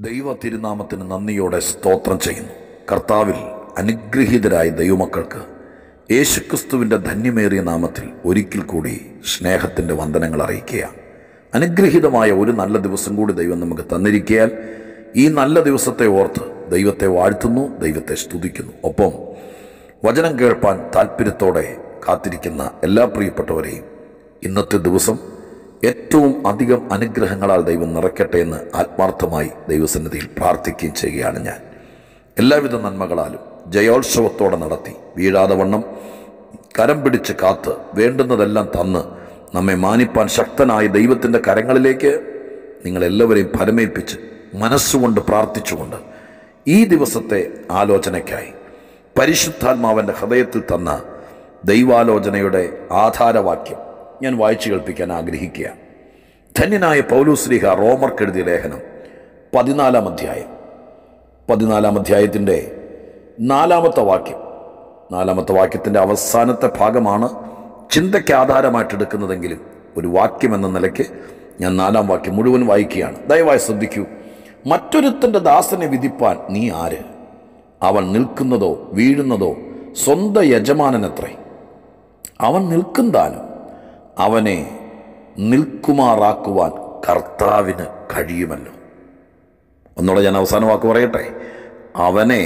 ദൈവ തിരുനാമത്തിന് നന്ദിയോടെ സ്തോത്രം ചെയ്യുന്നു കർത്താവിൽ അനുഗ്രഹീതരായ ദൈവമക്കൾക്ക് യേശുക്രിസ്തുവിൻ്റെ ധന്യമേറിയ നാമത്തിൽ ഒരിക്കൽ കൂടി സ്നേഹത്തിൻ്റെ വന്ദനങ്ങൾ അറിയിക്കുക അനുഗ്രഹീതമായ ഒരു നല്ല ദിവസം കൂടി ദൈവം നമുക്ക് തന്നിരിക്കയാൽ ഈ നല്ല ദിവസത്തെ ഓർത്ത് ദൈവത്തെ വാഴ്ത്തുന്നു ദൈവത്തെ സ്തുതിക്കുന്നു ഒപ്പം വചനം കേൾപ്പാൻ താല്പര്യത്തോടെ കാത്തിരിക്കുന്ന എല്ലാ പ്രിയപ്പെട്ടവരെയും ഇന്നത്തെ ദിവസം ഏറ്റവും അധികം അനുഗ്രഹങ്ങളാൽ ദൈവം നിറയ്ക്കട്ടെ എന്ന് ആത്മാർത്ഥമായി ദൈവസന്നിധിയിൽ പ്രാർത്ഥിക്കുകയും ചെയ്യുകയാണ് ഞാൻ എല്ലാവിധ നന്മകളാലും ജയോത്സവത്തോടെ നടത്തി വീഴാതെ വണ്ണം കരം പിടിച്ച് കാത്ത് വേണ്ടുന്നതെല്ലാം തന്ന് നമ്മെ മാനിപ്പാൻ ശക്തനായ ദൈവത്തിൻ്റെ കരങ്ങളിലേക്ക് നിങ്ങളെല്ലാവരെയും ഫലമേൽപ്പിച്ച് മനസ്സുകൊണ്ട് പ്രാർത്ഥിച്ചുകൊണ്ട് ഈ ദിവസത്തെ ആലോചനയ്ക്കായി പരിശുദ്ധാത്മാവൻ്റെ ഹൃദയത്തിൽ തന്ന ദൈവാലോചനയുടെ ആധാരവാക്യം ഞാൻ വായിച്ചു കേൾപ്പിക്കാൻ ആഗ്രഹിക്കുക ധന്യനായ പൗലുശ്രീഹ റോമർക്കെഴുതിയ ലേഖനം പതിനാലാം അധ്യായം പതിനാലാം അധ്യായത്തിൻ്റെ നാലാമത്തെ വാക്യം നാലാമത്തെ വാക്യത്തിൻ്റെ അവസാനത്തെ ഭാഗമാണ് ചിന്തയ്ക്ക് ആധാരമായിട്ട് എടുക്കുന്നതെങ്കിലും ഒരു വാക്യം എന്ന നിലയ്ക്ക് ഞാൻ നാലാം വാക്യം മുഴുവൻ വായിക്കുകയാണ് ദയവായി ശ്രദ്ധിക്കൂ മറ്റൊരുത്തൻ്റെ ദാസനെ വിധിപ്പാൻ നീ ആര് അവൻ നിൽക്കുന്നതോ വീഴുന്നതോ സ്വന്തം യജമാനനത്രേ അവൻ നിൽക്കും താനും അവനെ നിൽക്കുമാറാക്കുവാൻ കർത്താവിന് കഴിയുമല്ലോ ഒന്നുകൂടെ ഞാൻ അവസാന വാക്ക് പറയട്ടെ അവനെ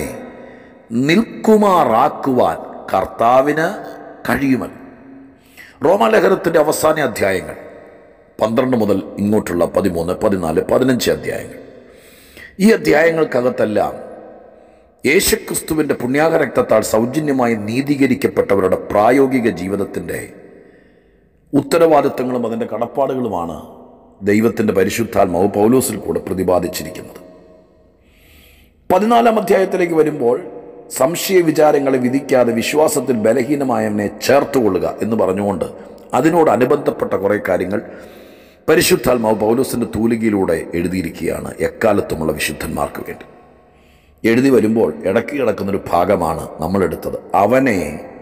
നിൽക്കുമാറാക്കുവാൻ കർത്താവിന് കഴിയുമല്ലോ റോമാലേഖനത്തിൻ്റെ അവസാന അധ്യായങ്ങൾ പന്ത്രണ്ട് മുതൽ ഇങ്ങോട്ടുള്ള പതിമൂന്ന് പതിനാല് പതിനഞ്ച് അധ്യായങ്ങൾ ഈ അധ്യായങ്ങൾക്കകത്തെല്ലാം യേശുക്രിസ്തുവിൻ്റെ പുണ്യാക രക്തത്താൽ സൗജന്യമായി നീതീകരിക്കപ്പെട്ടവരുടെ പ്രായോഗിക ജീവിതത്തിൻ്റെ ഉത്തരവാദിത്തങ്ങളും അതിൻ്റെ കടപ്പാടുകളുമാണ് ദൈവത്തിൻ്റെ പരിശുദ്ധാത്മാവ് പൗലോസിൽ കൂടെ പ്രതിപാദിച്ചിരിക്കുന്നത് പതിനാലാം അധ്യായത്തിലേക്ക് വരുമ്പോൾ സംശയ വിചാരങ്ങളെ വിധിക്കാതെ വിശ്വാസത്തിൽ ബലഹീനമായവനെ ചേർത്തുകൊള്ളുക എന്ന് പറഞ്ഞുകൊണ്ട് അതിനോട് അനുബന്ധപ്പെട്ട കുറേ കാര്യങ്ങൾ പരിശുദ്ധാത്മാവ് പൗലോസിൻ്റെ തൂലികയിലൂടെ എഴുതിയിരിക്കുകയാണ് എക്കാലത്തുമുള്ള വിശുദ്ധന്മാർക്ക് വേണ്ടി എഴുതി വരുമ്പോൾ ഇടയ്ക്ക് കിടക്കുന്നൊരു ഭാഗമാണ് നമ്മളെടുത്തത് അവനെ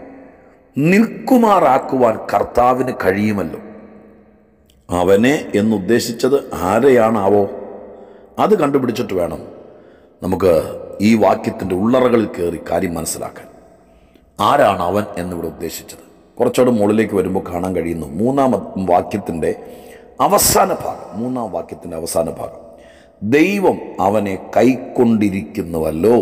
നിൽക്കുമാറാക്കുവാൻ കർത്താവിന് കഴിയുമല്ലോ അവനെ എന്നുദ്ദേശിച്ചത് ആരെയാണാവോ അത് കണ്ടുപിടിച്ചിട്ട് വേണം നമുക്ക് ഈ വാക്യത്തിൻ്റെ ഉള്ളറകളിൽ കയറി കാര്യം മനസ്സിലാക്കാൻ ആരാണ് അവൻ എന്നിവിടെ ഉദ്ദേശിച്ചത് കുറച്ചുകൂടെ മുകളിലേക്ക് വരുമ്പോൾ കാണാൻ കഴിയുന്നു മൂന്നാം വാക്യത്തിൻ്റെ അവസാന ഭാഗം മൂന്നാം വാക്യത്തിൻ്റെ അവസാന ഭാഗം ദൈവം അവനെ കൈക്കൊണ്ടിരിക്കുന്നുവല്ലോ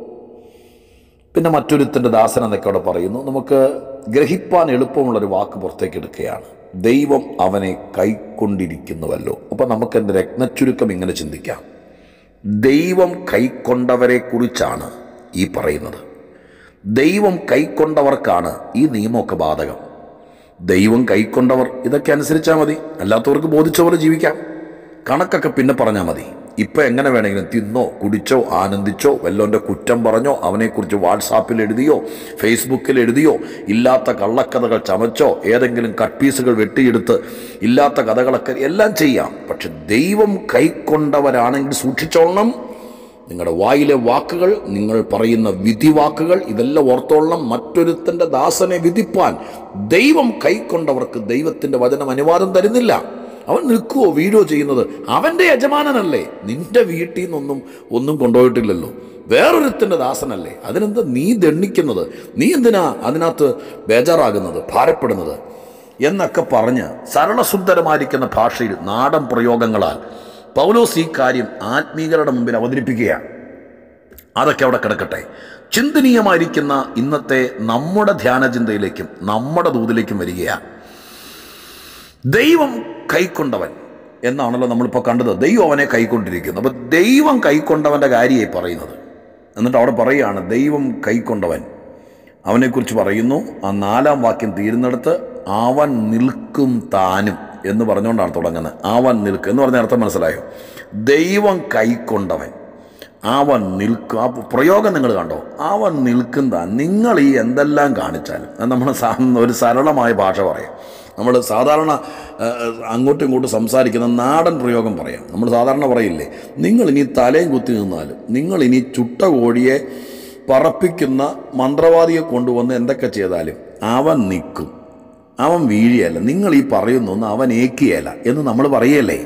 പിന്നെ മറ്റൊരുത്തിൻ്റെ ദാസൻ എന്നൊക്കെ അവിടെ പറയുന്നു നമുക്ക് ഗ്രഹിപ്പാൻ എളുപ്പമുള്ളൊരു വാക്ക് പുറത്തേക്ക് എടുക്കുകയാണ് ദൈവം അവനെ കൈക്കൊണ്ടിരിക്കുന്നുവല്ലോ അപ്പം നമുക്ക് എൻ്റെ രത്നച്ചുരുക്കം ഇങ്ങനെ ചിന്തിക്കാം ദൈവം കൈക്കൊണ്ടവരെ കുറിച്ചാണ് ഈ പറയുന്നത് ദൈവം കൈക്കൊണ്ടവർക്കാണ് ഈ നിയമമൊക്കെ ബാധകം ദൈവം കൈക്കൊണ്ടവർ ഇതൊക്കെ അനുസരിച്ചാൽ മതി അല്ലാത്തവർക്ക് ബോധിച്ച പോലെ ജീവിക്കാം കണക്കൊക്കെ പിന്നെ പറഞ്ഞാൽ മതി ഇപ്പം എങ്ങനെ വേണമെങ്കിലും തിന്നോ കുടിച്ചോ ആനന്ദിച്ചോ വല്ലോൻ്റെ കുറ്റം പറഞ്ഞോ അവനെക്കുറിച്ച് വാട്സാപ്പിൽ എഴുതിയോ ഫേസ്ബുക്കിൽ എഴുതിയോ ഇല്ലാത്ത കള്ളക്കഥകൾ ചമച്ചോ ഏതെങ്കിലും കട്ട് പീസുകൾ വെട്ടിയെടുത്ത് ഇല്ലാത്ത കഥകളൊക്കെ എല്ലാം ചെയ്യാം പക്ഷെ ദൈവം കൈക്കൊണ്ടവരാണെങ്കിൽ സൂക്ഷിച്ചോളണം നിങ്ങളുടെ വായിലെ വാക്കുകൾ നിങ്ങൾ പറയുന്ന വിധി വാക്കുകൾ ഇതെല്ലാം ഓർത്തോളണം മറ്റൊരുത്തൻ്റെ ദാസനെ വിധിപ്പാൻ ദൈവം കൈക്കൊണ്ടവർക്ക് ദൈവത്തിൻ്റെ വചനം അനുവാദം തരുന്നില്ല അവൻ നിൽക്കുവോ വീഴോ ചെയ്യുന്നത് അവൻ്റെ യജമാനനല്ലേ നിന്റെ വീട്ടിൽ നിന്നൊന്നും ഒന്നും കൊണ്ടുപോയിട്ടില്ലല്ലോ വേറൊരുത്തിൻ്റെ ദാസനല്ലേ അതിനെന്താ നീ ദണ്ണിക്കുന്നത് നീ എന്തിനാ അതിനകത്ത് ബേജാറാകുന്നത് ഭാരപ്പെടുന്നത് എന്നൊക്കെ പറഞ്ഞ് സരളസുന്ദരമായിരിക്കുന്ന ഭാഷയിൽ നാടൻ പ്രയോഗങ്ങളാൽ പൗലോസ് ഈ കാര്യം ആത്മീകരുടെ മുമ്പിൽ അവതരിപ്പിക്കുകയാണ് അതൊക്കെ അവിടെ കിടക്കട്ടെ ചിന്തനീയമായിരിക്കുന്ന ഇന്നത്തെ നമ്മുടെ ധ്യാനചിന്തയിലേക്കും നമ്മുടെ ദൂതിലേക്കും വരികയാണ് ദൈവം കൈക്കൊണ്ടവൻ എന്നാണല്ലോ നമ്മളിപ്പോൾ കണ്ടത് ദൈവം അവനെ കൈക്കൊണ്ടിരിക്കുന്നു അപ്പോൾ ദൈവം കൈക്കൊണ്ടവൻ്റെ കാര്യമായി പറയുന്നത് എന്നിട്ട് അവിടെ പറയുകയാണ് ദൈവം കൈക്കൊണ്ടവൻ അവനെക്കുറിച്ച് പറയുന്നു ആ നാലാം വാക്യം തീരുന്നിടത്ത് അവൻ നിൽക്കും താനും എന്ന് പറഞ്ഞുകൊണ്ടാണ് തുടങ്ങുന്നത് അവൻ നിൽക്കും എന്ന് പറഞ്ഞ അർത്ഥം മനസ്സിലായോ ദൈവം കൈക്കൊണ്ടവൻ അവൻ നിൽക്കും ആ പ്രയോഗം നിങ്ങൾ കണ്ടോ അവൻ നിൽക്കും താൻ നിങ്ങൾ ഈ എന്തെല്ലാം കാണിച്ചാലും അത് നമ്മൾ ഒരു സരളമായ ഭാഷ പറയാം നമ്മൾ സാധാരണ അങ്ങോട്ടും ഇങ്ങോട്ടും സംസാരിക്കുന്ന നാടൻ പ്രയോഗം പറയാം നമ്മൾ സാധാരണ പറയില്ലേ നിങ്ങൾ ഇനി തലയും കുത്തി നിന്നാലും നിങ്ങൾ ഇനി ചുട്ട കോഴിയെ പറപ്പിക്കുന്ന മന്ത്രവാദിയെ കൊണ്ടുവന്ന് എന്തൊക്കെ ചെയ്താലും അവൻ നിൽക്കും അവൻ വീഴിയല്ല നിങ്ങൾ ഈ പറയുന്നൊന്നും അവൻ ഏക്കിയല്ല എന്ന് നമ്മൾ പറയല്ലേ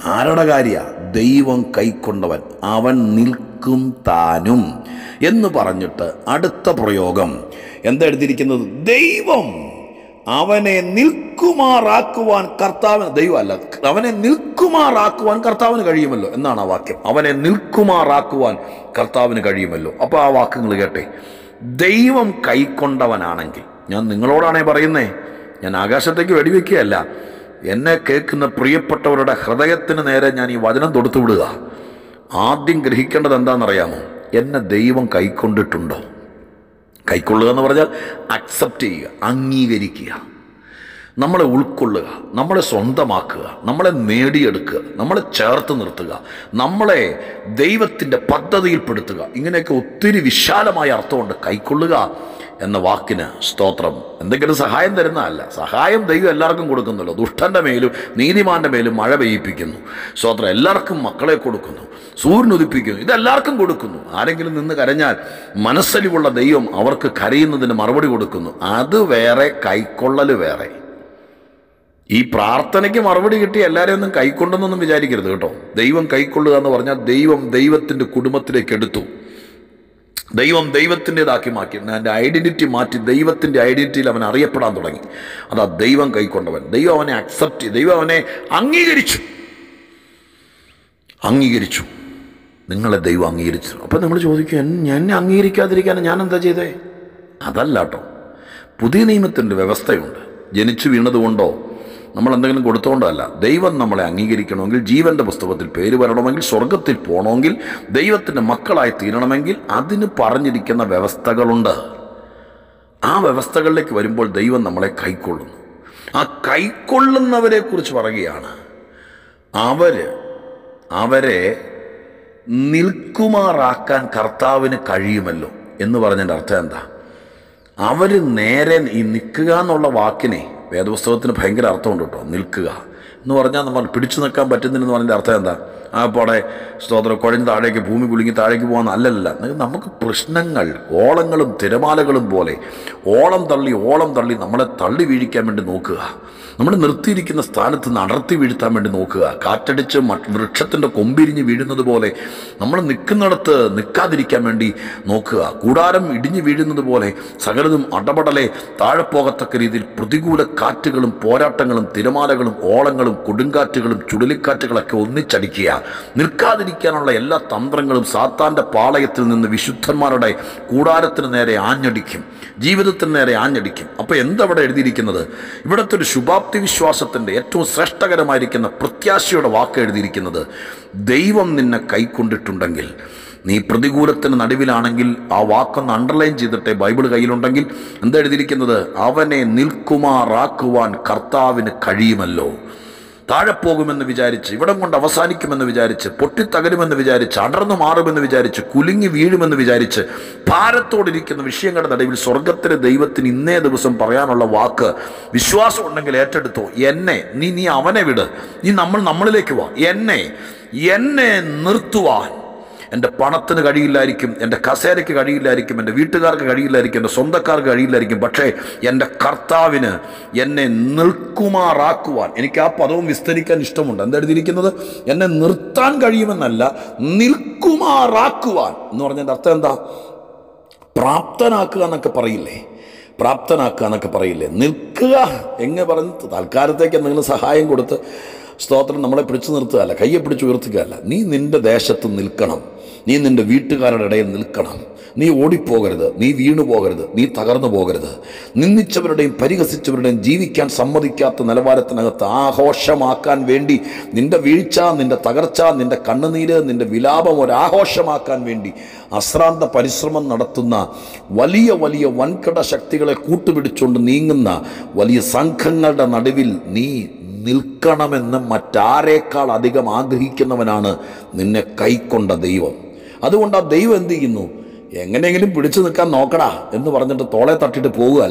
ആരുടെ കാര്യ ദൈവം കൈക്കൊണ്ടവൻ അവൻ നിൽക്കും താനും എന്ന് പറഞ്ഞിട്ട് അടുത്ത പ്രയോഗം എന്താ എഴുതിയിരിക്കുന്നത് ദൈവം അവനെ നിൽക്കുമാറാക്കുവാൻ കർത്താവിന് ദൈവമല്ല അവനെ നിൽക്കുമാറാക്കുവാൻ കർത്താവിന് കഴിയുമല്ലോ എന്നാണ് ആ വാക്യം അവനെ നിൽക്കുമാറാക്കുവാൻ കർത്താവിന് കഴിയുമല്ലോ അപ്പോൾ ആ വാക്കുകൾ കേട്ടെ ദൈവം കൈക്കൊണ്ടവനാണെങ്കിൽ ഞാൻ നിങ്ങളോടാണേ പറയുന്നേ ഞാൻ ആകാശത്തേക്ക് വെടിവെക്കുകയല്ല എന്നെ കേൾക്കുന്ന പ്രിയപ്പെട്ടവരുടെ ഹൃദയത്തിന് നേരെ ഞാൻ ഈ വചനം തൊടുത്തു വിടുക ആദ്യം ഗ്രഹിക്കേണ്ടത് എന്താണെന്നറിയാമോ എന്നെ ദൈവം കൈക്കൊണ്ടിട്ടുണ്ടോ കൈക്കൊള്ളുക എന്ന് പറഞ്ഞാൽ അക്സെപ്റ്റ് ചെയ്യുക അംഗീകരിക്കുക നമ്മളെ ഉൾക്കൊള്ളുക നമ്മളെ സ്വന്തമാക്കുക നമ്മളെ നേടിയെടുക്കുക നമ്മളെ ചേർത്ത് നിർത്തുക നമ്മളെ ദൈവത്തിൻ്റെ പദ്ധതിയിൽപ്പെടുത്തുക ഇങ്ങനെയൊക്കെ ഒത്തിരി വിശാലമായ അർത്ഥമുണ്ട് കൈക്കൊള്ളുക എന്ന വാക്കിന് സ്തോത്രം എന്തെങ്കിലും സഹായം തരുന്നതല്ല സഹായം ദൈവം എല്ലാവർക്കും കൊടുക്കുന്നുള്ളൂ ദുഷ്ടൻ്റെ മേലും നീതിമാന്റെ മേലും മഴ പെയ്യിപ്പിക്കുന്നു സ്തോത്രം എല്ലാവർക്കും മക്കളെ കൊടുക്കുന്നു സൂര്യൻ ഉദിപ്പിക്കുന്നു ഇതെല്ലാവർക്കും കൊടുക്കുന്നു ആരെങ്കിലും നിന്ന് കരഞ്ഞാൽ മനസ്സലിവുള്ള ദൈവം അവർക്ക് കരയുന്നതിന് മറുപടി കൊടുക്കുന്നു അത് വേറെ കൈക്കൊള്ളൽ വേറെ ഈ പ്രാർത്ഥനയ്ക്ക് മറുപടി കിട്ടി എല്ലാവരെയും ഒന്നും കൈക്കൊണ്ടെന്നൊന്നും വിചാരിക്കരുത് കേട്ടോ ദൈവം കൈക്കൊള്ളുക എന്ന് പറഞ്ഞാൽ ദൈവം ദൈവത്തിൻ്റെ കുടുംബത്തിലേക്ക് എടുത്തു ദൈവം ദൈവത്തിൻ്റെതാക്കി മാറ്റി എൻ്റെ ഐഡൻറ്റിറ്റി മാറ്റി ദൈവത്തിൻ്റെ ഐഡൻറ്റിറ്റിയിൽ അവൻ അറിയപ്പെടാൻ തുടങ്ങി അതാ ദൈവം കൈക്കൊണ്ടവൻ ദൈവം അവനെ അക്സെപ്റ്റ് ചെയ്തു ദൈവം അവനെ അംഗീകരിച്ചു അംഗീകരിച്ചു നിങ്ങളെ ദൈവം അംഗീകരിച്ചു അപ്പം നമ്മൾ ചോദിക്കും "എൻ- എന്നെ അംഗീകരിക്കാതിരിക്കാൻ ഞാൻ എന്താ ചെയ്തേ അതല്ല കേട്ടോ പുതിയ നിയമത്തിൻ്റെ വ്യവസ്ഥയുണ്ട് ജനിച്ചു വീണതുകൊണ്ടോ നമ്മൾ എന്തെങ്കിലും കൊടുത്തുകൊണ്ടല്ല ദൈവം നമ്മളെ അംഗീകരിക്കണമെങ്കിൽ ജീവന്റെ പുസ്തകത്തിൽ പേര് വരണമെങ്കിൽ സ്വർഗത്തിൽ പോകണമെങ്കിൽ ദൈവത്തിൻ്റെ മക്കളായി തീരണമെങ്കിൽ അതിന് പറഞ്ഞിരിക്കുന്ന വ്യവസ്ഥകളുണ്ട് ആ വ്യവസ്ഥകളിലേക്ക് വരുമ്പോൾ ദൈവം നമ്മളെ കൈക്കൊള്ളുന്നു ആ കൈക്കൊള്ളുന്നവരെ കുറിച്ച് പറയുകയാണ് അവര് അവരെ നിൽക്കുമാറാക്കാൻ കർത്താവിന് കഴിയുമല്ലോ എന്ന് പറഞ്ഞതിൻ്റെ അർത്ഥം എന്താ അവർ നേരെ ഈ നിൽക്കുക എന്നുള്ള വാക്കിനെ വേദപുസ്തകത്തിന് ഭയങ്കര അർത്ഥമുണ്ട് കേട്ടോ നിൽക്കുക എന്ന് പറഞ്ഞാൽ നമ്മൾ പിടിച്ചു നിൽക്കാൻ പറ്റുന്നില്ലെന്ന് പറഞ്ഞതിൻ്റെ അർത്ഥം എന്താ ആ പോടെ സ്തോത്രം കുഴഞ്ഞ് താഴേക്ക് ഭൂമി കുലുങ്ങി താഴേക്ക് പോകാൻ അല്ലല്ല നമുക്ക് പ്രശ്നങ്ങൾ ഓളങ്ങളും തിരമാലകളും പോലെ ഓളം തള്ളി ഓളം തള്ളി നമ്മളെ തള്ളി വീഴിക്കാൻ വേണ്ടി നോക്കുക നമ്മൾ നിർത്തിയിരിക്കുന്ന സ്ഥാനത്ത് നിന്ന് അടർത്തി വീഴ്ത്താൻ വേണ്ടി നോക്കുക കാറ്റടിച്ച് മറ്റ് വൃക്ഷത്തിൻ്റെ കൊമ്പിരിഞ്ഞ് വീഴുന്നത് പോലെ നമ്മൾ നിൽക്കുന്നിടത്ത് നിൽക്കാതിരിക്കാൻ വേണ്ടി നോക്കുക കൂടാരം ഇടിഞ്ഞു വീഴുന്നത് പോലെ സകലതും അടപടലെ താഴെ പോകത്തക്ക രീതിയിൽ പ്രതികൂല കാറ്റുകളും പോരാട്ടങ്ങളും തിരമാലകളും ഓളങ്ങളും കൊടുങ്കാറ്റുകളും ചുഴലിക്കാറ്റുകളൊക്കെ ഒന്നിച്ചടിക്കുക നിൽക്കാതിരിക്കാനുള്ള എല്ലാ തന്ത്രങ്ങളും സാത്താൻ്റെ പാളയത്തിൽ നിന്ന് വിശുദ്ധന്മാരുടെ കൂടാരത്തിന് നേരെ ആഞ്ഞടിക്കും ജീവിതത്തിന് നേരെ ആഞ്ഞടിക്കും അപ്പോൾ എന്തവിടെ എഴുതിയിരിക്കുന്നത് ഇവിടുത്തെ ഒരു ശുഭാപ്തി വിശ്വാസത്തിൻ്റെ ഏറ്റവും ശ്രേഷ്ഠകരമായിരിക്കുന്ന പ്രത്യാശയുടെ വാക്ക് എഴുതിയിരിക്കുന്നത് ദൈവം നിന്നെ കൈക്കൊണ്ടിട്ടുണ്ടെങ്കിൽ നീ പ്രതികൂലത്തിന് നടുവിലാണെങ്കിൽ ആ വാക്കൊന്ന് അണ്ടർലൈൻ ചെയ്തിട്ട് ബൈബിൾ കയ്യിലുണ്ടെങ്കിൽ എന്താ എഴുതിയിരിക്കുന്നത് അവനെ നിൽക്കുമാറാക്കുവാൻ കർത്താവിന് കഴിയുമല്ലോ താഴെ പോകുമെന്ന് വിചാരിച്ച് ഇവിടം കൊണ്ട് അവസാനിക്കുമെന്ന് വിചാരിച്ച് പൊട്ടിത്തകരുമെന്ന് വിചാരിച്ച് അടർന്നു മാറുമെന്ന് വിചാരിച്ച് കുലുങ്ങി വീഴുമെന്ന് വിചാരിച്ച് ഭാരത്തോടിരിക്കുന്ന വിഷയങ്ങളുടെ നടുവിൽ സ്വർഗത്തിലെ ദൈവത്തിന് ഇന്നേ ദിവസം പറയാനുള്ള വാക്ക് വിശ്വാസം ഉണ്ടെങ്കിൽ ഏറ്റെടുത്തോ എന്നെ നീ നീ അവനെ വിട് നീ നമ്മൾ നമ്മളിലേക്ക് വാ എന്നെ എന്നെ നിർത്തുവാൻ എൻ്റെ പണത്തിന് കഴിയില്ലായിരിക്കും എൻ്റെ കസേരയ്ക്ക് കഴിയില്ലായിരിക്കും എൻ്റെ വീട്ടുകാർക്ക് കഴിയില്ലായിരിക്കും എൻ്റെ സ്വന്തക്കാർക്ക് കഴിയില്ലായിരിക്കും പക്ഷേ എൻ്റെ കർത്താവിന് എന്നെ നിൽക്കുമാറാക്കുവാൻ എനിക്ക് ആ പദവും വിസ്തരിക്കാൻ ഇഷ്ടമുണ്ട് എന്താ എഴുതിയിരിക്കുന്നത് എന്നെ നിർത്താൻ കഴിയുമെന്നല്ല നിൽക്കുമാറാക്കുവാൻ എന്ന് പറഞ്ഞതിൻ്റെ അർത്ഥം എന്താ പ്രാപ്തനാക്കുക എന്നൊക്കെ പറയില്ലേ പ്രാപ്തനാക്കുക എന്നൊക്കെ പറയില്ലേ നിൽക്കുക എങ്ങനെ പറഞ്ഞ് തൽക്കാലത്തേക്ക് എന്തെങ്കിലും സഹായം കൊടുത്ത് സ്തോത്രം നമ്മളെ പിടിച്ചു നിർത്തുകയല്ല കയ്യെ പിടിച്ച് ഉയർത്തുകയല്ല നീ നിന്റെ ദേശത്ത് നിൽക്കണം നീ നിന്റെ വീട്ടുകാരുടെ ഇടയിൽ നിൽക്കണം നീ ഓടിപ്പോകരുത് നീ വീണു പോകരുത് നീ തകർന്നു പോകരുത് നിന്ദിച്ചവരുടെയും പരിഹസിച്ചവരുടെയും ജീവിക്കാൻ സമ്മതിക്കാത്ത നിലവാരത്തിനകത്ത് ആഘോഷമാക്കാൻ വേണ്ടി നിന്റെ വീഴ്ച നിന്റെ തകർച്ച നിന്റെ കണ്ണുനീര് നിന്റെ വിലാപം ഒരു ആഘോഷമാക്കാൻ വേണ്ടി അശ്രാന്ത പരിശ്രമം നടത്തുന്ന വലിയ വലിയ വൻകിട ശക്തികളെ കൂട്ടുപിടിച്ചുകൊണ്ട് നീങ്ങുന്ന വലിയ സംഘങ്ങളുടെ നടുവിൽ നീ നിൽക്കണമെന്ന് മറ്റാരേക്കാൾ അധികം ആഗ്രഹിക്കുന്നവനാണ് നിന്നെ കൈക്കൊണ്ട ദൈവം അതുകൊണ്ട് ആ ദൈവം എന്ത് ചെയ്യുന്നു എങ്ങനെയെങ്കിലും പിടിച്ചു നിൽക്കാൻ നോക്കടാ എന്ന് പറഞ്ഞിട്ട് തോളെ തട്ടിട്ട് പോകുകയല്ല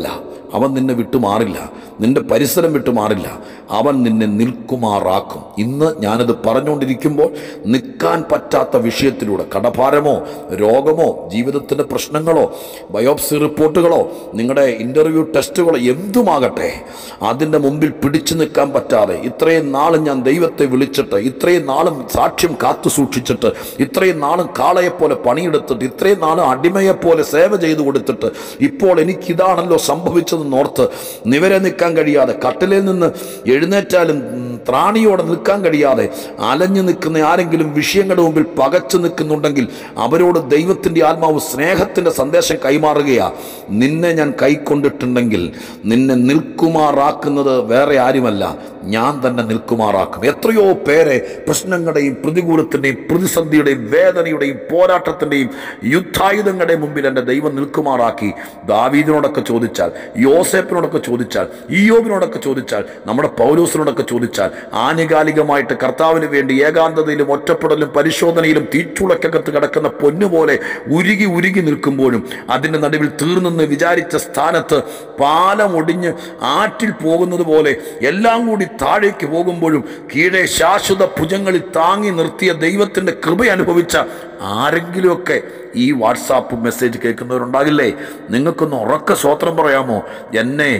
അവൻ നിന്നെ വിട്ടുമാറില്ല നിന്റെ പരിസരം വിട്ടുമാറില്ല അവൻ നിന്നെ നിൽക്കുമാറാക്കും ഇന്ന് ഞാനത് പറഞ്ഞുകൊണ്ടിരിക്കുമ്പോൾ നിൽക്കാൻ പറ്റാത്ത വിഷയത്തിലൂടെ കടഭാരമോ രോഗമോ ജീവിതത്തിൻ്റെ പ്രശ്നങ്ങളോ ബയോപ്സി റിപ്പോർട്ടുകളോ നിങ്ങളുടെ ഇൻ്റർവ്യൂ ടെസ്റ്റുകളോ എന്തുമാകട്ടെ അതിൻ്റെ മുമ്പിൽ പിടിച്ചു നിൽക്കാൻ പറ്റാതെ ഇത്രയും നാളും ഞാൻ ദൈവത്തെ വിളിച്ചിട്ട് ഇത്രയും നാളും സാക്ഷ്യം കാത്തു സൂക്ഷിച്ചിട്ട് ഇത്രയും നാളും കാളയെപ്പോലെ പണിയെടുത്തിട്ട് ഇത്രയും നാളും അടിമയെപ്പോലെ സേവ ചെയ്തു കൊടുത്തിട്ട് ഇപ്പോൾ എനിക്കിതാണല്ലോ സംഭവിച്ചതെന്ന് ഓർത്ത് നിവരെ നിൽക്കാൻ കഴിയാതെ കട്ടിലിൽ നിന്ന് എഴുന്നേറ്റാലും ഉം, ത്രാണിയോടെ നിൽക്കാൻ കഴിയാതെ അലഞ്ഞു നിൽക്കുന്ന ആരെങ്കിലും വിഷയങ്ങളുടെ മുമ്പിൽ പകച്ചു നിൽക്കുന്നുണ്ടെങ്കിൽ അവരോട് ദൈവത്തിൻ്റെ ആത്മാവ് സ്നേഹത്തിൻ്റെ സന്ദേശം കൈമാറുകയാ നിന്നെ ഞാൻ കൈക്കൊണ്ടിട്ടുണ്ടെങ്കിൽ നിന്നെ നിൽക്കുമാറാക്കുന്നത് വേറെ ആരുമല്ല ഞാൻ തന്നെ നിൽക്കുമാറാക്കും എത്രയോ പേരെ പ്രശ്നങ്ങളുടെയും പ്രതികൂലത്തിൻ്റെയും പ്രതിസന്ധിയുടെയും വേദനയുടെയും പോരാട്ടത്തിൻ്റെയും യുദ്ധായുധങ്ങളുടെയും മുമ്പിൽ എൻ്റെ ദൈവം നിൽക്കുമാറാക്കി ദാവീദിനോടൊക്കെ ചോദിച്ചാൽ യോസേപ്പിനോടൊക്കെ ചോദിച്ചാൽ ഇയോബിനോടൊക്കെ ചോദിച്ചാൽ നമ്മുടെ പൗലോസിനോടൊക്കെ ചോദിച്ചാൽ ആനുകാലികമായിട്ട് കർത്താവിന് വേണ്ടി ഏകാന്തതയിലും ഒറ്റപ്പെടലും പരിശോധനയിലും തീച്ചുളക്കകത്ത് കിടക്കുന്ന പൊന്നുപോലെ ഉരുകി ഉരുകി നിൽക്കുമ്പോഴും അതിൻ്റെ നടുവിൽ തീർന്നെന്ന് വിചാരിച്ച സ്ഥാനത്ത് പാലം ഒടിഞ്ഞ് ആറ്റിൽ പോകുന്നത് പോലെ എല്ലാം കൂടി താഴേക്ക് പോകുമ്പോഴും കീഴെ ശാശ്വത ഭുജങ്ങളിൽ താങ്ങി നിർത്തിയ ദൈവത്തിൻ്റെ കൃപ അനുഭവിച്ച ആരെങ്കിലുമൊക്കെ ഈ വാട്സാപ്പ് മെസ്സേജ് കേൾക്കുന്നവരുണ്ടാകില്ലേ നിങ്ങൾക്കൊന്ന് ഉറക്ക സ്വോത്രം പറയാമോ എന്നെ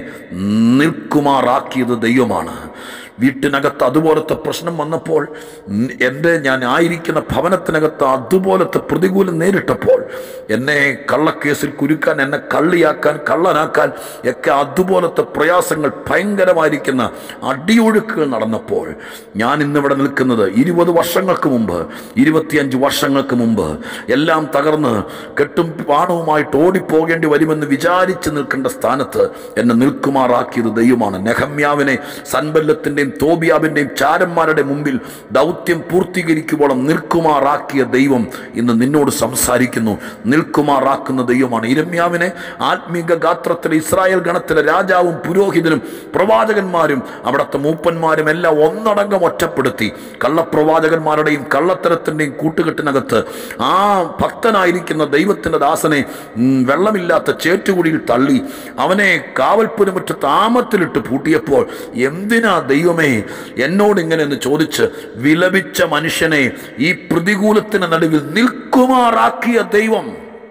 നിൽക്കുമാറാക്കിയത് ദൈവമാണ് വീട്ടിനകത്ത് അതുപോലത്തെ പ്രശ്നം വന്നപ്പോൾ ഉം, എൻ്റെ ഞാൻ ആയിരിക്കുന്ന ഭവനത്തിനകത്ത് അതുപോലത്തെ പ്രതികൂലം നേരിട്ടപ്പോൾ എന്നെ കള്ളക്കേസിൽ കുരുക്കാൻ എന്നെ കള്ളിയാക്കാൻ കള്ളനാക്കാൻ ഒക്കെ അതുപോലത്തെ പ്രയാസങ്ങൾ ഭയങ്കരമായിരിക്കുന്ന അടിയൊഴുക്കുകൾ നടന്നപ്പോൾ ഞാൻ ഇന്നിവിടെ നിൽക്കുന്നത് ഇരുപത് വർഷങ്ങൾക്ക് മുമ്പ് ഇരുപത്തിയഞ്ച് വർഷങ്ങൾക്ക് മുമ്പ് എല്ലാം തകർന്ന് കെട്ടും പാണവുമായിട്ട് ഓടിപ്പോകേണ്ടി വരുമെന്ന് വിചാരിച്ച് നിൽക്കേണ്ട സ്ഥാനത്ത് എന്നെ നിൽക്കുമാറാക്കിയത് ദൈവമാണ് നെഹമ്യാവിനെ സൻബല്ലത്തിൻ്റെയും തോബിയാവിൻ്റെയും ചാരന്മാരുടെ മുമ്പിൽ ദൗത്യം പൂർത്തീകരിക്കുവോളം നിൽക്കുമാറാക്കിയ ദൈവം ഇന്ന് നിന്നോട് സംസാരിക്കുന്നു നിൽക്കുമാറാക്കുന്ന ദൈവമാണ് ഇരമ്യാവിനെ ആത്മീക ഗാത്രത്തിലെ ഇസ്രായേൽ ഗണത്തിലെ രാജാവും പുരോഹിതനും പ്രവാചകന്മാരും അവിടുത്തെ മൂപ്പന്മാരും എല്ലാം ഒന്നടങ്കം ഒറ്റപ്പെടുത്തി കള്ളപ്രവാചകന്മാരുടെയും കള്ളത്തരത്തിൻ്റെയും കൂട്ടുകെട്ടിനകത്ത് ആ ഭക്തനായിരിക്കുന്ന ദൈവത്തിൻ്റെ ദാസനെ ഉം, വെള്ളമില്ലാത്ത ചേറ്റുകുടിയിൽ തള്ളി അവനെ കാവൽപ്പുരമുറ്റത്ത് ആമത്തിലിട്ട് പൂട്ടിയപ്പോൾ എന്തിനാ ദൈവമേ എന്നോട് ഇങ്ങനെ എന്ന് ചോദിച്ച് വിലപിച്ച മനുഷ്യനെ ഈ പ്രതികൂലത്തിന് നടുവിൽ നിൽക്കുമാറാക്കിയ ദൈവം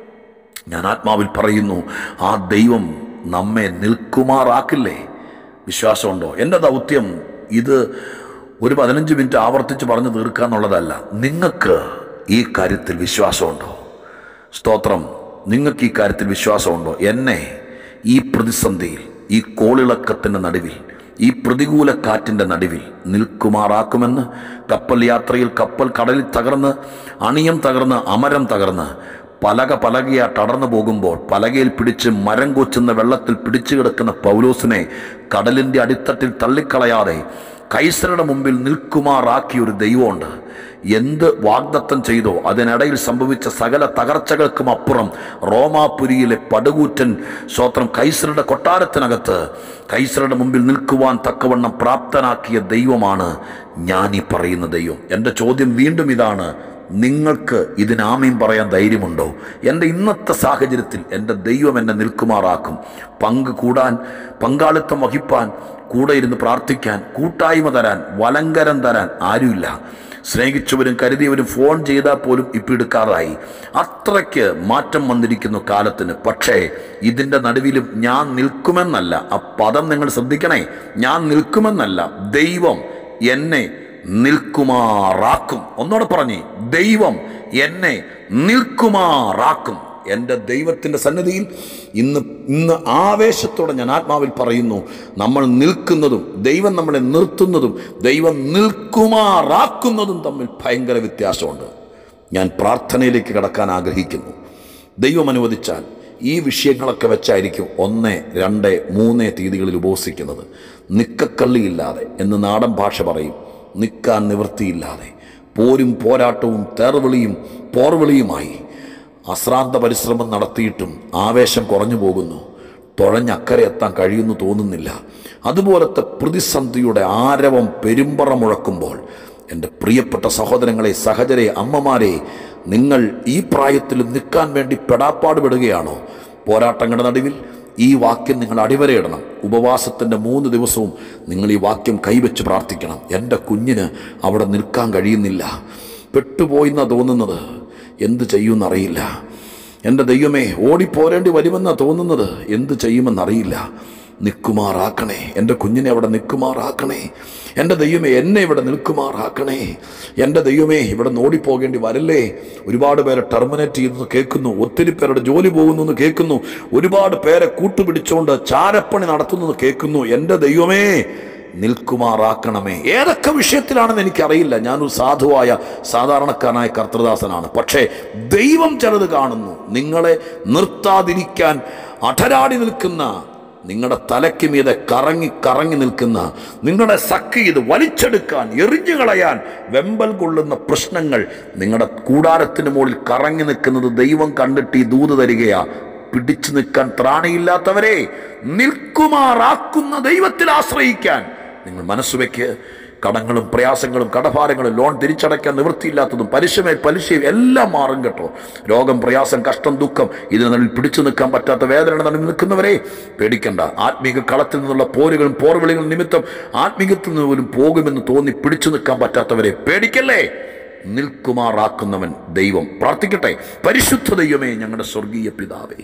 ഞാൻ ആത്മാവിൽ പറയുന്നു ആ ദൈവം നമ്മെ നിൽക്കുമാറാക്കില്ലേ വിശ്വാസമുണ്ടോ എൻ്റെ ദൗത്യം ഇത് ഒരു പതിനഞ്ച് മിനിറ്റ് ആവർത്തിച്ച് പറഞ്ഞു തീർക്കുക എന്നുള്ളതല്ല നിങ്ങൾക്ക് ഈ കാര്യത്തിൽ വിശ്വാസമുണ്ടോ സ്തോത്രം നിങ്ങൾക്ക് ഈ കാര്യത്തിൽ വിശ്വാസമുണ്ടോ എന്നെ ഈ പ്രതിസന്ധിയിൽ ഈ കോളിളക്കത്തിൻ്റെ നടുവിൽ ഈ പ്രതികൂല കാറ്റിൻ്റെ നടുവിൽ നിൽക്കുമാറാക്കുമെന്ന് കപ്പൽ യാത്രയിൽ കപ്പൽ കടലിൽ തകർന്ന് അണിയം തകർന്ന് അമരം തകർന്ന് പലക പലകയായിട്ട് അടർന്നു പോകുമ്പോൾ പലകയിൽ പിടിച്ച് മരം കൊച്ചുന്ന വെള്ളത്തിൽ പിടിച്ചു കിടക്കുന്ന പൗലോസിനെ കടലിൻ്റെ അടിത്തട്ടിൽ തള്ളിക്കളയാതെ കൈസരുടെ മുമ്പിൽ നിൽക്കുമാറാക്കിയ ഒരു ദൈവമുണ്ട് എന്ത് വാഗ്ദത്തം ചെയ്തോ അതിനിടയിൽ സംഭവിച്ച സകല തകർച്ചകൾക്കും അപ്പുറം റോമാപുരിയിലെ പടുകൂറ്റൻ സ്വത്രം കൈസരുടെ കൊട്ടാരത്തിനകത്ത് കൈസരുടെ മുമ്പിൽ നിൽക്കുവാൻ തക്കവണ്ണം പ്രാപ്തനാക്കിയ ദൈവമാണ് ഞാൻ ഈ പറയുന്ന ദൈവം എൻ്റെ ചോദ്യം വീണ്ടും ഇതാണ് നിങ്ങൾക്ക് ഇതിനാമയും പറയാൻ ധൈര്യമുണ്ടോ എൻ്റെ ഇന്നത്തെ സാഹചര്യത്തിൽ എൻ്റെ ദൈവം എന്നെ നിൽക്കുമാറാക്കും പങ്ക് കൂടാൻ പങ്കാളിത്തം വഹിപ്പാൻ കൂടെ ഇരുന്ന് പ്രാർത്ഥിക്കാൻ കൂട്ടായ്മ തരാൻ വലങ്കരം തരാൻ ആരുമില്ല സ്നേഹിച്ചവരും കരുതിയവരും ഫോൺ ചെയ്താൽ പോലും ഇപ്പം എടുക്കാറായി അത്രയ്ക്ക് മാറ്റം വന്നിരിക്കുന്നു കാലത്തിന് പക്ഷേ ഇതിൻ്റെ നടുവിലും ഞാൻ നിൽക്കുമെന്നല്ല ആ പദം നിങ്ങൾ ശ്രദ്ധിക്കണേ ഞാൻ നിൽക്കുമെന്നല്ല ദൈവം എന്നെ നിൽക്കുമാറാക്കും ഒന്നോടെ പറഞ്ഞേ ദൈവം എന്നെ നിൽക്കുമാറാക്കും എൻ്റെ ദൈവത്തിൻ്റെ സന്നിധിയിൽ ഇന്ന് ഇന്ന് ആവേശത്തോടെ ഞാൻ ആത്മാവിൽ പറയുന്നു നമ്മൾ നിൽക്കുന്നതും ദൈവം നമ്മളെ നിർത്തുന്നതും ദൈവം നിൽക്കുമാറാക്കുന്നതും തമ്മിൽ ഭയങ്കര വ്യത്യാസമുണ്ട് ഞാൻ പ്രാർത്ഥനയിലേക്ക് കടക്കാൻ ആഗ്രഹിക്കുന്നു ദൈവം അനുവദിച്ചാൽ ഈ വിഷയങ്ങളൊക്കെ വെച്ചായിരിക്കും ഒന്ന് രണ്ട് മൂന്ന് തീയതികളിൽ ഉപവസിക്കുന്നത് നിക്കക്കള്ളിയില്ലാതെ എന്ന് നാടൻ ഭാഷ പറയും നിൽക്കാൻ നിവൃത്തിയില്ലാതെ പോരും പോരാട്ടവും തേർവിളിയും പോർവിളിയുമായി അശ്രാന്ത പരിശ്രമം നടത്തിയിട്ടും ആവേശം കുറഞ്ഞു പോകുന്നു തുഴഞ്ഞക്കരെ എത്താൻ കഴിയുന്നു തോന്നുന്നില്ല അതുപോലത്തെ പ്രതിസന്ധിയുടെ ആരവം പെരുമ്പറ മുഴക്കുമ്പോൾ എൻ്റെ പ്രിയപ്പെട്ട സഹോദരങ്ങളെ സഹചരെ അമ്മമാരെ നിങ്ങൾ ഈ പ്രായത്തിൽ നിൽക്കാൻ വേണ്ടി പെടാപ്പാട് പെടുകയാണോ പോരാട്ടങ്ങളുടെ നടുവിൽ ഈ വാക്യം നിങ്ങൾ അടിവരയിടണം ഉപവാസത്തിൻ്റെ മൂന്ന് ദിവസവും നിങ്ങൾ ഈ വാക്യം കൈവച്ച് പ്രാർത്ഥിക്കണം എൻ്റെ കുഞ്ഞിന് അവിടെ നിൽക്കാൻ കഴിയുന്നില്ല പെട്ടുപോയിന്നാ തോന്നുന്നത് എന്ത് ചെയ്യുമെന്നറിയില്ല എൻ്റെ ദൈവമേ ഓടിപ്പോരേണ്ടി വരുമെന്നാ തോന്നുന്നത് എന്ത് ചെയ്യുമെന്നറിയില്ല നിൽക്കുമാറാക്കണേ എൻ്റെ കുഞ്ഞിനെ അവിടെ നിൽക്കുമാറാക്കണേ എൻ്റെ ദൈവമേ എന്നെ ഇവിടെ നിൽക്കുമാറാക്കണേ എൻ്റെ ദൈവമേ ഇവിടെ നിന്ന് ഓടിപ്പോകേണ്ടി വരല്ലേ ഒരുപാട് പേരെ ടെർമിനേറ്റ് ചെയ്യുന്നത് കേൾക്കുന്നു ഒത്തിരി പേരുടെ ജോലി പോകുന്നു എന്ന് കേൾക്കുന്നു ഒരുപാട് പേരെ കൂട്ടുപിടിച്ചുകൊണ്ട് ചാരപ്പണി നടത്തുന്നത് കേൾക്കുന്നു എൻ്റെ ദൈവമേ നിൽക്കുമാറാക്കണമേ ഏതൊക്കെ വിഷയത്തിലാണെന്ന് എനിക്കറിയില്ല ഞാനൊരു സാധുവായ സാധാരണക്കാരനായ കർത്തൃദാസനാണ് പക്ഷേ ദൈവം ചിലത് കാണുന്നു നിങ്ങളെ നിർത്താതിരിക്കാൻ അഠരാടി നിൽക്കുന്ന നിങ്ങളുടെ തലയ്ക്ക് മീതെ കറങ്ങി കറങ്ങി നിൽക്കുന്ന നിങ്ങളുടെ സക്ക് ചെയ്ത് വലിച്ചെടുക്കാൻ എറിഞ്ഞു കളയാൻ വെമ്പൽ കൊള്ളുന്ന പ്രശ്നങ്ങൾ നിങ്ങളുടെ കൂടാരത്തിന് മുകളിൽ കറങ്ങി നിൽക്കുന്നത് ദൈവം കണ്ടിട്ട് ഈ ദൂത് തരികയാ പിടിച്ചു നിൽക്കാൻ ത്രാണിയില്ലാത്തവരെ നിൽക്കുമാറാക്കുന്ന ദൈവത്തിൽ ആശ്രയിക്കാൻ നിങ്ങൾ മനസ്സുവെക്ക് കടങ്ങളും പ്രയാസങ്ങളും കടഭാരങ്ങളും ലോൺ തിരിച്ചടയ്ക്കാൻ നിവൃത്തിയില്ലാത്തതും പലിശമേൽ പലിശയും എല്ലാം മാറും കേട്ടോ രോഗം പ്രയാസം കഷ്ടം ദുഃഖം ഇതിന് നടുവിൽ പിടിച്ചു നിൽക്കാൻ പറ്റാത്ത വേദന നടുവിൽ നിൽക്കുന്നവരെ പേടിക്കണ്ട ആത്മീക കളത്തിൽ നിന്നുള്ള പോരുകളും പോർവിളികളും നിമിത്തം ആത്മീകത്തിൽ നിന്ന് പോലും പോകുമെന്ന് തോന്നി പിടിച്ചു നിൽക്കാൻ പറ്റാത്തവരെ പേടിക്കല്ലേ നിൽക്കുമാറാക്കുന്നവൻ ദൈവം പ്രാർത്ഥിക്കട്ടെ പരിശുദ്ധ ദൈവമേ ഞങ്ങളുടെ സ്വർഗീയ പിതാവേ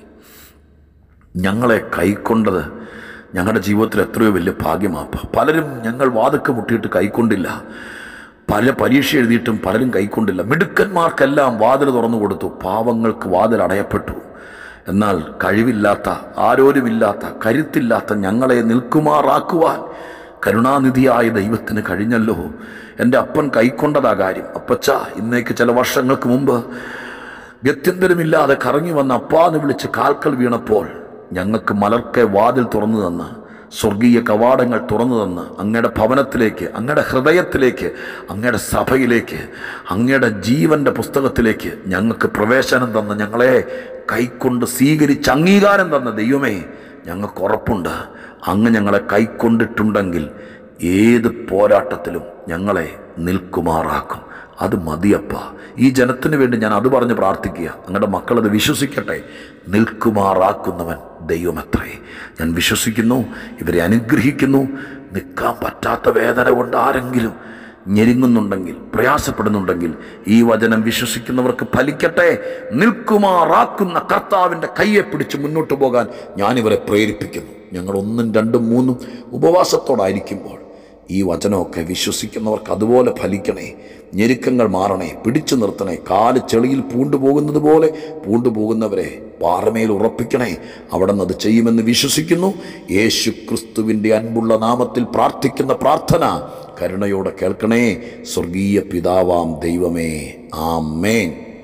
ഞങ്ങളെ കൈക്കൊണ്ടത് ഞങ്ങളുടെ ജീവിതത്തിൽ എത്രയോ വലിയ ഭാഗ്യമാണ് പലരും ഞങ്ങൾ വാതൊക്കെ മുട്ടിയിട്ട് കൈക്കൊണ്ടില്ല പല പരീക്ഷ എഴുതിയിട്ടും പലരും കൈക്കൊണ്ടില്ല മിടുക്കന്മാർക്കെല്ലാം വാതിൽ തുറന്നു കൊടുത്തു പാവങ്ങൾക്ക് വാതിൽ അടയപ്പെട്ടു എന്നാൽ കഴിവില്ലാത്ത ആരോരുമില്ലാത്ത കരുത്തില്ലാത്ത ഞങ്ങളെ നിൽക്കുമാറാക്കുവാൻ കരുണാനിധിയായ ദൈവത്തിന് കഴിഞ്ഞല്ലോ എൻ്റെ അപ്പൻ കൈക്കൊണ്ടതാ കാര്യം അപ്പച്ച ഇന്നേക്ക് ചില വർഷങ്ങൾക്ക് മുമ്പ് ഗത്യന്തരമില്ലാതെ കറങ്ങി വന്ന അപ്പാന്ന് വിളിച്ച് കാൽക്കൽ വീണപ്പോൾ ഞങ്ങൾക്ക് മലർക്കെ വാതിൽ തുറന്നു തന്ന് സ്വർഗീയ കവാടങ്ങൾ തുറന്നു തന്ന് അങ്ങയുടെ ഭവനത്തിലേക്ക് അങ്ങയുടെ ഹൃദയത്തിലേക്ക് അങ്ങയുടെ സഭയിലേക്ക് അങ്ങയുടെ ജീവന്റെ പുസ്തകത്തിലേക്ക് ഞങ്ങൾക്ക് പ്രവേശനം തന്ന് ഞങ്ങളെ കൈക്കൊണ്ട് സ്വീകരിച്ച് അംഗീകാരം തന്ന ദൈവമേ ഞങ്ങൾക്ക് ഉറപ്പുണ്ട് അങ്ങ് ഞങ്ങളെ കൈക്കൊണ്ടിട്ടുണ്ടെങ്കിൽ ഏത് പോരാട്ടത്തിലും ഞങ്ങളെ നിൽക്കുമാറാക്കും അത് മതിയപ്പ ഈ ജനത്തിന് വേണ്ടി ഞാൻ അത് പറഞ്ഞ് പ്രാർത്ഥിക്കുക അങ്ങയുടെ മക്കളത് വിശ്വസിക്കട്ടെ നിൽക്കുമാറാക്കുന്നവൻ ദൈവമത്രേ ഞാൻ വിശ്വസിക്കുന്നു ഇവരെ അനുഗ്രഹിക്കുന്നു നിൽക്കാൻ പറ്റാത്ത വേദന കൊണ്ട് ആരെങ്കിലും ഞെരുങ്ങുന്നുണ്ടെങ്കിൽ പ്രയാസപ്പെടുന്നുണ്ടെങ്കിൽ ഈ വചനം വിശ്വസിക്കുന്നവർക്ക് ഫലിക്കട്ടെ നിൽക്കുമാറാക്കുന്ന കർത്താവിൻ്റെ കയ്യെ പിടിച്ച് മുന്നോട്ട് പോകാൻ ഞാനിവരെ പ്രേരിപ്പിക്കുന്നു ഞങ്ങൾ ഒന്നും രണ്ടും മൂന്നും ഉപവാസത്തോടായിരിക്കുമ്പോൾ ഈ വചനമൊക്കെ വിശ്വസിക്കുന്നവർക്ക് അതുപോലെ ഫലിക്കണേ ഞെരുക്കങ്ങൾ മാറണേ പിടിച്ചു നിർത്തണേ കാല് ചെളിയിൽ പൂണ്ടുപോകുന്നത് പോലെ പൂണ്ടുപോകുന്നവരെ പാറമേൽ ഉറപ്പിക്കണേ അവിടെ നിന്ന് അത് ചെയ്യുമെന്ന് വിശ്വസിക്കുന്നു യേശു ക്രിസ്തുവിൻ്റെ അൻപുള്ള നാമത്തിൽ പ്രാർത്ഥിക്കുന്ന പ്രാർത്ഥന കരുണയോടെ കേൾക്കണേ സ്വർഗീയ പിതാവാം ദൈവമേ ആമേൻ